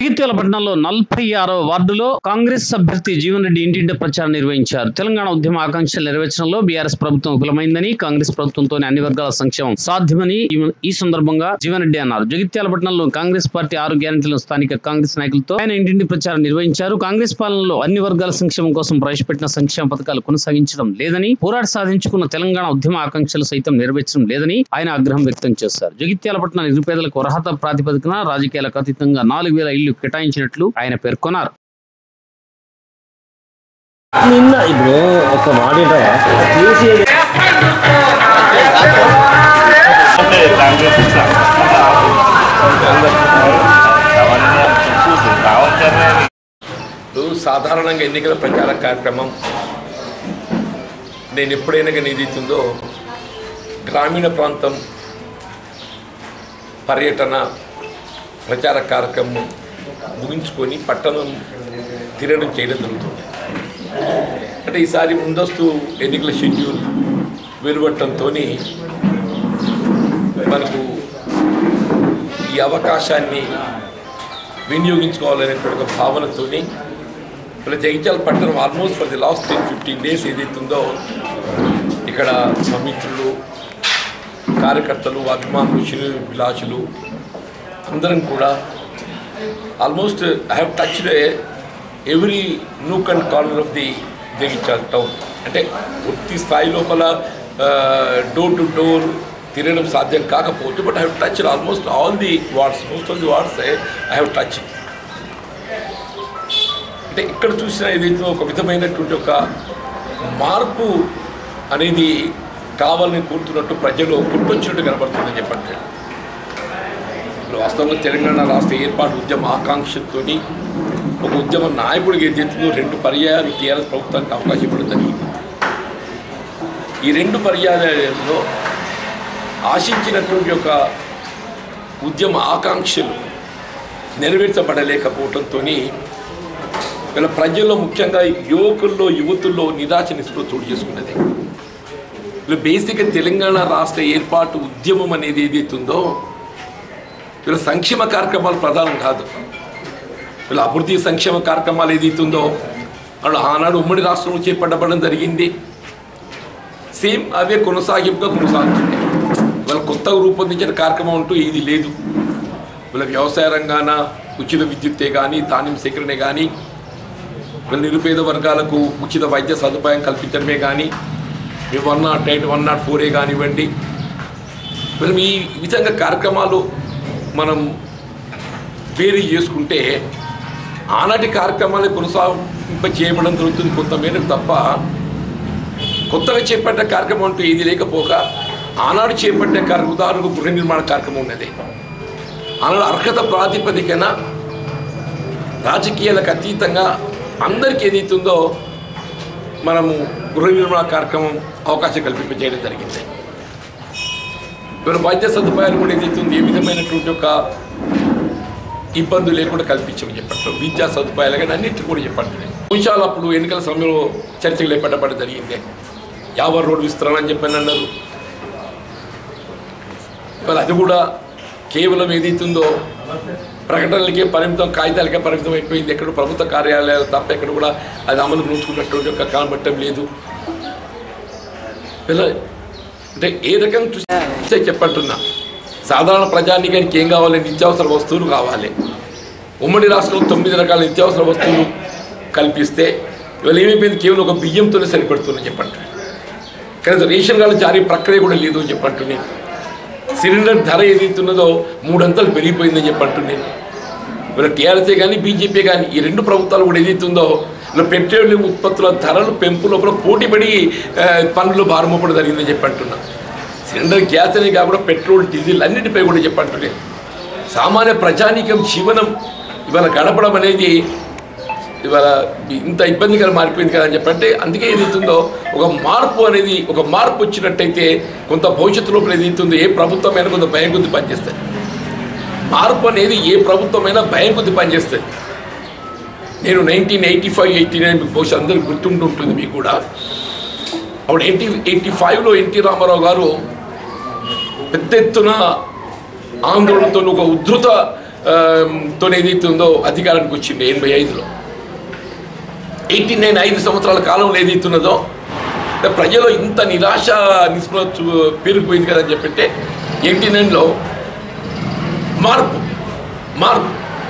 జగిత్యాల పట్టణంలో నలభై ఆరవ వార్డులో కాంగ్రెస్ అభ్యర్థి జీవన్ రెడ్డి ఇంటింటి ప్రచారం నిర్వహించారు తెలంగాణ ఉద్యమ ఆకాంక్షల నెరవేర్చడంలో బీఆర్ఎస్ ప్రభుత్వం విఫలమైందని కాంగ్రెస్ ప్రభుత్వంతోనే అన్ని వర్గాల సంక్షేమం సాధ్యమని ఈ- ఈ సందర్భంగా జీవన్ రెడ్డి అన్నారు జగిత్యాల పట్టణంలో కాంగ్రెస్ పార్టీ ఆరు గ్యారెంటీలను స్థానిక కాంగ్రెస్ నాయకులతో ఆయన ఇంటింటి ప్రచారం నిర్వహించారు కాంగ్రెస్ పాలనలో అన్ని వర్గాల సంక్షేమం కోసం ప్రవేశపెట్టిన సంక్షేమ పథకాలు కొనసాగించడం లేదని పోరాట సాధించుకున్న తెలంగాణ ఉద్యమ ఆకాంక్షలు సైతం నెరవేర్చడం లేదని ఆయన ఆగ్రహం వ్యక్తం చేశారు జగిత్యాల పట్టణ నిరుపేదలకు అర్హత ప్రాతిపదికన రాజకీయాలకు అతీతంగా నాలుగు వేల ఇళ్లు కేటాయించినట్లు ఆయన పేర్కొన్నారు నిన్న ఇప్పుడు ఒక మాట ఏంటంటే కేసీఆర్ ఇప్పుడు సాధారణంగా ఎన్నికల ప్రచార కార్యక్రమం నేను ఎప్పుడైనా కానీ ఏదైతుందో గ్రామీణ ప్రాంతం పర్యటన ప్రచార కార్యక్రమం ముగించుకొని పట్టణం తిరగడం చేయడం జరుగుతుంది అంటే ఈసారి ముందస్తు ఎన్నికల షెడ్యూల్ వెలువట్టడంతో మనకు ఈ అవకాశాన్ని వినియోగించుకోవాలనేటువంటి ఒక భావనతోని ఇప్పుడు జగిత్యాల పట్టణం almost for the last ten fifteen days ఏదైతుందో ఇక్కడ మా మిత్రులు కార్యకర్తలు అభిమానులు శిలు విలాసులు అందరం కూడా almost I have touched every nook and corner of the Jagtial town అంటే పూర్తి స్థాయి లోపల డోర్ టు డోర్ తిరగడం సాధ్యం కాకపోవచ్చు but I have touch almost all the wards most of the wards I have touch అంటే ఇక్కడ చూసిన ఏదైతే ఒక విధమైనటువంటి ఒక మార్పు అనేది కావాలని కోరుతున్నట్టు ప్రజలు పుట్టొచ్చినట్టు కనబడుతుందని చెప్పండి ఇప్పుడు వాస్తవంగా తెలంగాణ రాష్ట్ర ఏర్పాటు ఉద్యమ ఆకాంక్షతో ఒక ఉద్యమ నాయకుడికి ఏదైతుందో రెండు పర్యాయాలు టీఆర్ఎస్ ప్రభుత్వానికి అవకాశం ఇవ్వడం జరిగింది ఈ రెండు పర్యాయాలలో ఆశించినటువంటి ఒక ఉద్యమ ఆకాంక్షలు నెరవేర్చబడలేకపోవడంతో వీళ్ళ ప్రజల్లో ముఖ్యంగా యువకుల్లో యువతుల్లో నిరాశ నిస్పృహ చోటు చేసుకున్నది వీళ్ళు బేసిక్గా తెలంగాణ రాష్ట్ర ఏర్పాటు ఉద్యమం అనేది ఏదైతుందో వీళ్ళ సంక్షేమ కార్యక్రమాలు ప్రధానం కాదు వీళ్ళ అభివృద్ధి సంక్షేమ కార్యక్రమాలు ఏదైతుందో వాళ్ళు ఆనాడు ఉమ్మడి రాష్ట్రంలో చేపట్టబడడం జరిగింది సేమ్ అవే కొనసాగింపుగా కొనసాగుతున్నాయి వాళ్ళ కొత్తగా రూపొందించిన కార్యక్రమం అంటూ ఇది లేదు వీళ్ళ వ్యవసాయ రంగాన ఉచిత విద్యుత్తే కానీ ధాన్యం సేకరణే కానీ వీళ్ళ నిరుపేద వర్గాలకు ఉచిత వైద్య సదుపాయం కల్పించడమే కానీ మీ one nought eight one nought four కానివ్వండి మనం ఈ విధంగా కార్యక్రమాలు మనం వేరు చేసుకుంటే ఆనాటి కార్యక్రమాలు కొనసాగింప చేయబడం జరుగుతుంది కొంత మేరకు తప్ప కొత్తగా చేపట్ట కార్యక్రమం అంటూ ఇది లేకపోగా ఆనాడు చేపట్టే కార్యక్రమం ఉదాహరణకు గృహ నిర్మాణ కార్యక్రమం ఉన్నది ఆనాడు అర్హత ప్రాతిపదికన రాజకీయాలకు అతీతంగా అందరికీ ఏదైతుందో మనము గృహ నిర్మాణ కార్యక్రమం అవకాశం కల్పింప చేయడం జరిగింది ఇప్పుడు వైద్య సదుపాయాలు కూడా ఏదైతుంది ఏ విధమైనటువంటి ఒక ఇబ్బందులు లేకుండా కల్పించమని చెప్పట్లు విద్యా సదుపాయాలు కానీ అన్నింటినీ కూడా చెప్పండి అంశాలు అప్పుడు ఎన్నికల సమయంలో చర్చలు లేపట్టబడి జరిగింది యావర్ రోడ్ విస్తరణ అని చెప్పని అన్నారు మరి అది కూడా కేవలం ఏదైతుందో ప్రకటనలకే పరిమితం కాగితాలకే పరిమితం అయిపోయింది ఎక్కడ ప్రభుత్వ కార్యాలయాలు తప్ప ఎక్కడ కూడా అది అమలు నోచుకున్నటువంటి యొక్క కనబట్టం లేదు ఇలా అంటే ఏ రకంగా చూస్తే చెప్పంటున్నా సాధారణ ప్రజానికానికి ఏం కావాలి నిత్యావసర వస్తువులు కావాలి ఉమ్మడి రాష్ట్రంలో తొమ్మిది రకాల నిత్యావసర వస్తువులు కల్పిస్తే ఇవాళ ఏమైపోయింది కేవలం ఒక బియ్యంతోనే సరిపడుతుందని చెప్పండి కనీసం రేషన్ కార్డు జారీ ప్రక్రియ కూడా లేదు అని చెప్పంటున్నాను సిలిండర్ ధర ఏదైతున్నదో మూడంతలు పెరిగిపోయిందని చెప్పంటున్నాను వీళ్ళ టీఆర్ఎస్ఏ కానీ బీజేపీ కానీ ఈ రెండు ప్రభుత్వాలు కూడా ఏదైతుందో ఇలా పెట్రోలియం ఉత్పత్తుల ధరలు పెంపు లోపల పోటీపడి ఆ, పన్నులు భారమోపడం జరిగిందని చెప్పంటున్నా సిలిండర్ గ్యాస్ అనే కాకుండా పెట్రోల్ డీజిల్ అన్నిటిపై కూడా చెప్పంటున్నాను సామాన్య ప్రజానీకం జీవనం ఇవాళ గడపడం అనేది ఇవాళ ఇంత ఇబ్బందికర మారిపోయింది కదా అని చెప్పంటే అందుకే ఏదైతుందో ఒక మార్పు అనేది ఒక మార్పు వచ్చినట్టయితే కొంత భవిష్యత్తు లోపల ఏదైతుందో ఏ ప్రభుత్వమైనా కొంత భయం కొద్ది పనిచేస్తుంది మార్పు అనేది ఏ ప్రభుత్వమైనా భయం కొద్ది పనిచేస్తుంది నేను nineteen eighty five eighty nine బహుశా అందరికి గుర్తుంటుంటుంది మీకు కూడా అప్పుడు ఎయిటీ ఎయిటీ ఫైవ్లో ఎన్టీ రామారావు గారు పెద్ద ఎత్తున ఆందోళనతో ఒక ఉద్ధృత తో ఏదైతే ఉందో అధికారానికి వచ్చింది ఎనభై ఐదులో ఎయిటీ నైన్ ఐదు సంవత్సరాల కాలంలో ఏదైతే ఉన్నదో అంటే ప్రజలు ఇంత నిరాశ నిస్పృహ చూ- పేరుకుపోయింది కదా అని చెప్పంటే ఎయిటీ నైన్లో మార్పు మార్పు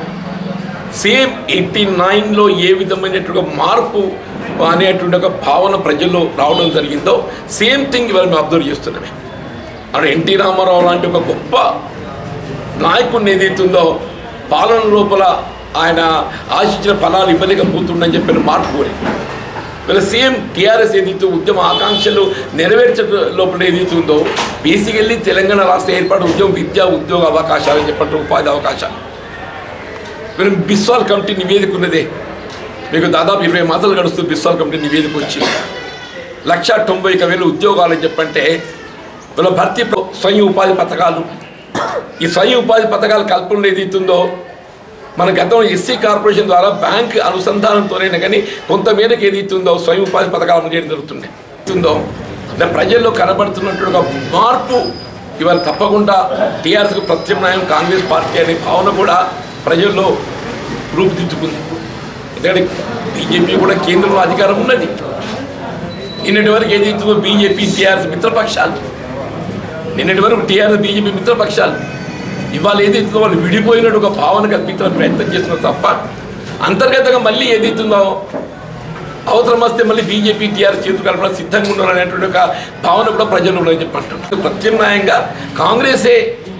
సేమ్ ఎయిటీ నైన్లో ఏ విధమైనటువంటి మార్పు అనేటువంటి ఒక భావన ప్రజల్లో రావడం జరిగిందో సేమ్ థింగ్ ఇవాళ మేము అబ్జర్వ్ చేస్తున్నామే అక్కడ ఎన్టీ రామారావు లాంటి ఒక గొప్ప నాయకుడిని ఏదైతుందో పాలన లోపల ఆయన ఆశించిన ఫలాలు ఇవ్వలేకపోతుండని చెప్పిన మార్పు కోరింది వీళ్ళ సేమ్ టీఆర్ఎస్ ఏదైతే ఉద్యమ ఆకాంక్షలు నెరవేర్చే లోపల ఏదైతే ఉందో బేసికల్లీ తెలంగాణ రాష్ట్ర ఏర్పాటు ఉద్యమం విద్యా ఉద్యోగ అవకాశాలు అని చెప్పంటారు ఉపాధి అవకాశాలు మీరు బిస్వాల్ కమిటీ నివేదిక ఉన్నదే మీకు దాదాపు ఇరవై మాసాలు గడుస్తుంది బిస్వాల్ కమిటీ నివేదిక వచ్చి లక్ష తొంభై ఒక వేల ఉద్యోగాలు అని చెప్పంటే వీళ్ళ భర్తీ ప్ర- స్వయం ఉపాధి పథకాలు ఈ స్వయం ఉపాధి పథకాల కల్పనలో ఏదైతుందో మన గతంలో ఎస్సీ కార్పొరేషన్ ద్వారా బ్యాంక్ అనుసంధానంతోనైనా కానీ కొంతమేరకు ఏదైతుందో స్వయం ఉపాధి పథకాలు అమలు చేయడం జరుగుతుంది ఉందో అంటే ప్రజల్లో కనబడుతున్నటువంటి ఒక మార్పు ఇవాళ తప్పకుండా టీఆర్ఎస్కు ప్రత్యామ్నాయం కాంగ్రెస్ పార్టీ అనే భావన కూడా ప్రజల్లో రూపుదిద్దుకుంది ఎందుకంటే బీజేపీ కూడా కేంద్రంలో అధికారం ఉన్నది నిన్నటి వరకు ఏదైతుందో బీజేపీ టీఆర్ఎస్ మిత్రపక్షాలు నిన్నటి వరకు టీఆర్ఎస్ బీజేపీ మిత్రపక్షాలు ఇవాళ ఏదైతుందో వాళ్ళు విడిపోయినట్టు ఒక భావన కల్పించడానికి ప్రయత్నం చేస్తున్నారు తప్ప అంతర్గతంగా మళ్ళీ ఏదైతుందో అవసరం వస్తే మళ్ళీ బీజేపీ టీఆర్ఎస్ చేతులు కలపడం సిద్ధంగా ఉన్నారు అనేటువంటి ఒక భావన కూడా ప్రజలు ఉన్నారని చెప్పి అంటున్నారు ప్రత్యామ్నాయంగా కాంగ్రెసే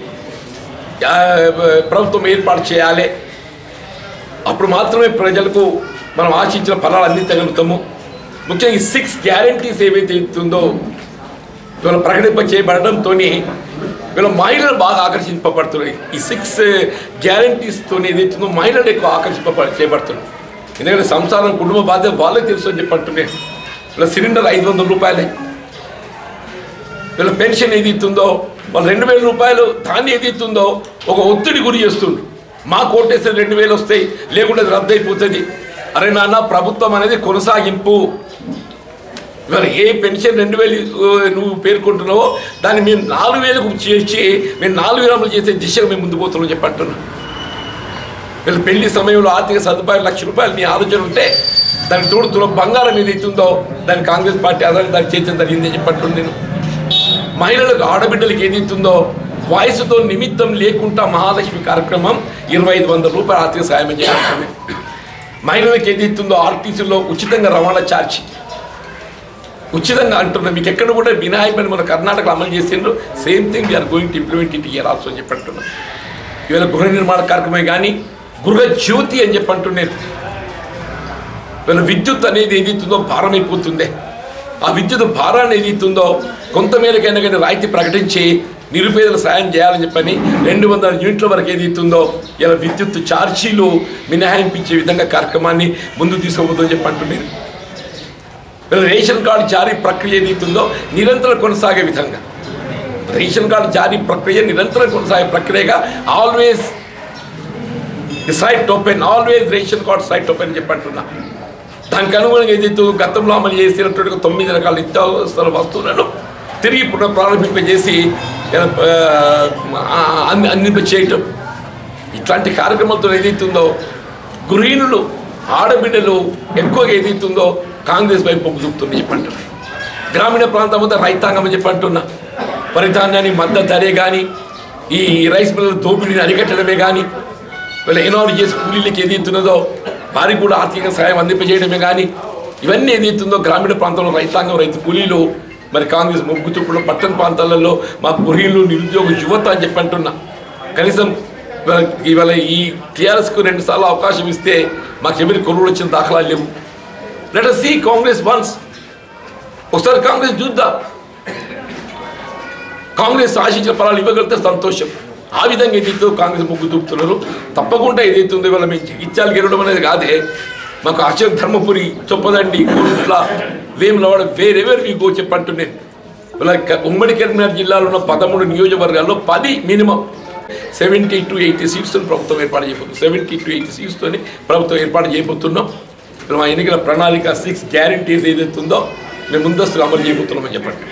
ఆ, ప్రభుత్వం ఏర్పాటు చేయాలి అప్పుడు మాత్రమే ప్రజలకు మనం ఆశించిన ఫలాలు అందించగలుగుతాము ముఖ్యంగా ఈ సిక్స్ గ్యారంటీస్ ఏవైతే ఉందో ఇవాళ ప్రకటింప చేయబడడంతో వీళ్ళ మహిళలు బాగా ఆకర్షింపబడుతున్నాయి ఈ సిక్స్ గ్యారంటీస్తో ఏదైతుందో మహిళలు ఎక్కువ ఆకర్షింప చేయబడుతున్నాయి ఎందుకంటే సంసారం కుటుంబ బాధ్యత వాళ్ళే తెలుసు అని చెప్పి అంటున్నాయి వీళ్ళ సిలిండర్ ఐదు వందల రూపాయలే వీళ్ళ పెన్షన్ ఏది ఇస్తుందో వాళ్ళు రెండు వేల రూపాయలు దాన్ని ఏది ఇస్తుందో ఒక ఒత్తిడి గురి చేస్తుండ్రు మా కోటేస్తే రెండు వేలు వస్తాయి లేకుంటే అది రద్దు అయిపోతుంది అరే నాన్న ప్రభుత్వం అనేది కొనసాగింపు ఇవాళ ఏ పెన్షన్ రెండు వేలు ఆ, నువ్వు పేర్కొంటున్నావో దాన్ని మేము నాలుగు వేలకు చేసి మేము నాలుగు వేలు అమలు చేసే దిశగా మేము ముందు పోతున్నాం చెప్పి అంటున్నాం వీళ్ళ పెళ్లి సమయంలో ఆర్థిక సదుపాయాలు లక్ష రూపాయలు నీ ఆలోచన ఉంటే దానికి తోడు తులం బంగారం ఏదైతే ఉందో దాన్ని కాంగ్రెస్ పార్టీ ఆధారం దాన్ని చేర్చడం జరిగిందని చెప్పట్టు నేను మహిళలకు ఆడబిడ్డలకు ఏదైతుందో వయసుతో నిమిత్తం లేకుండా మహాలక్ష్మి కార్యక్రమం ఇరవై ఐదు వందల రూపాయల ఆర్థిక సాయం చేయాలి మహిళలకు ఏదైతుందో ఆర్టీసీలో ఉచితంగా రవాణా ఛార్జ్ ఉచితంగా అంటున్నాం మీకు ఎక్కడ కూడా వినాయకమని మన కర్ణాటకలో అమలు చేసిండ్రు same thing we are going to implement it year also అని చెప్పి అంటున్నాం ఇవాళ గృహ నిర్మాణ కార్యక్రమమే కానీ గృహ జ్యోతి అని చెప్పి అంటున్నారు వీళ్ళ విద్యుత్ అనేది ఏదైతుందో భారం అయిపోతుందే ఆ విద్యుత్ భారాన్ని ఏదైతుందో కొంతమేరకైనా కానీ రాయితీ ప్రకటించి నిరుపేదల సాయం చేయాలని చెప్పని రెండు వందల యూనిట్ల వరకు ఏదైతుందో ఇలా విద్యుత్ ఛార్జీలు మినహాయింపించే విధంగా కార్యక్రమాన్ని ముందుకు తీసుకుపోతుందని చెప్పి అంటున్నారు వీళ్ళ రేషన్ కార్డు జారీ ప్రక్రియ ఏదైతుందో నిరంతరం కొనసాగే విధంగా రేషన్ కార్డు జారీ ప్రక్రియ నిరంతరం కొనసాగే ప్రక్రియగా always site open always ration card site open అని చెప్పంటున్నా దానికి అనుగుణంగా ఏదైతే గతంలో అమలు చేసినటువంటి తొమ్మిది రకాల నిత్యావసర వస్తువులను తిరిగి పునః ప్రారంభింప చేసి ఆ, అంది అందింప చేయటం ఇట్లాంటి కార్యక్రమాలతో ఏదైతుందో గృహిణులు ఆడబిడ్డలు ఎక్కువగా ఏదైతుందో కాంగ్రెస్ వైపు మొగ్గు చూపుతుంది చెప్పంటున్నా గ్రామీణ ప్రాంతం అంతా రైతాంగం అని చెప్పి అంటున్నా వరిధాన్యాన్ని మద్దతు ధరే కానీ ఈ రైస్ మిల్లల దోపిడీని అరికట్టడమే కానీ వీళ్ళ ఎనాలు చేసి కూలీలకి ఏదైతున్నదో వారికి కూడా ఆర్థిక సహాయం అందింపజేయడమే కానీ ఇవన్నీ ఏదైతుందో గ్రామీణ ప్రాంతంలో రైతాంగం రైతు కూలీలు మరి కాంగ్రెస్ మొగ్గు చూపులు పట్టణ ప్రాంతాలలో మా గృహిణులు నిరుద్యోగ యువత అని చెప్పి అంటున్నా కనీసం ఇవాళ ఇవాళ ఈ టీఆర్ఎస్కు రెండు సార్లు అవకాశం ఇస్తే మాకు ఎవరి కొనుగోలు వచ్చిన దాఖలాలు లేవు లెట్ సీ కాంగ్రెస్ వన్స్ ఒకసారి కాంగ్రెస్ చూద్దాం కాంగ్రెస్ ఆశించిన ఫలాలు ఇవ్వగలిగితే సంతోషం ఆ విధంగా ఏదైతే కాంగ్రెస్ మొగ్గు చూపుతున్నారు తప్పకుండా ఏదైతే ఉందో ఇవాళ మేము ఇచ్చాలు గెలవడం అనేది కాదే మాకు అశోక్ ధర్మపురి చొప్పదండి కోరుట్ల వేములవాడ వేరెవరు మీకు చెప్పంటున్నాను ఇలా క- ఉమ్మడి కరీంనగర్ జిల్లాలో ఉన్న పదమూడు నియోజకవర్గాల్లో పది మినిమం సెవెంటీ టు ఎయిటీ సీట్స్తో ప్రభుత్వం ఏర్పాటు చేయబోతుంది సెవెంటీ టు ఎయిటీ సీట్స్తో ప్రభుత్వం ఏర్పాటు చేయబోతున్నాం ఇప్పుడు మా ఎన్నికల ప్రణాళిక సిక్స్ గ్యారంటీస్ ఏదైతే ఉందో మేము ముందస్తుగా అమలు చేయబోతున్నామని చెప్పండి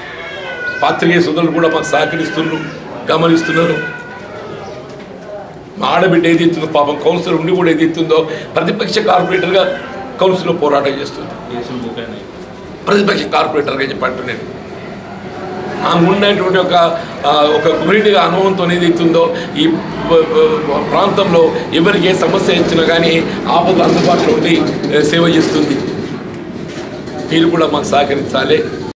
పాత్రికేయ సోదరులు కూడా మాకు సహకరిస్తున్నారు గమనిస్తున్నారు మా ఆడబిడ్డ ఏదైతుందో పాపం కౌన్సిలర్ ఉండి కూడా ఏదైతుందో ప్రతిపక్ష కార్పొరేటర్గా కౌన్సిల్లో పోరాటం చేస్తుంది ప్రతిపక్ష కార్పొరేటర్గా చెప్పంటు నేను ఆమె ఉన్నటువంటి ఒక ఆ, ఒక గృహిణిగా అనుభవంతో ఏదైతుందో ఈ ప- ప- ప్రాంతంలో ఎవరికి ఏ సమస్య ఇచ్చినా కానీ ఆపద అందుబాటులో ఉండి ఏ, సేవ చేస్తుంది మీరు కూడా మాకు సహకరించాలి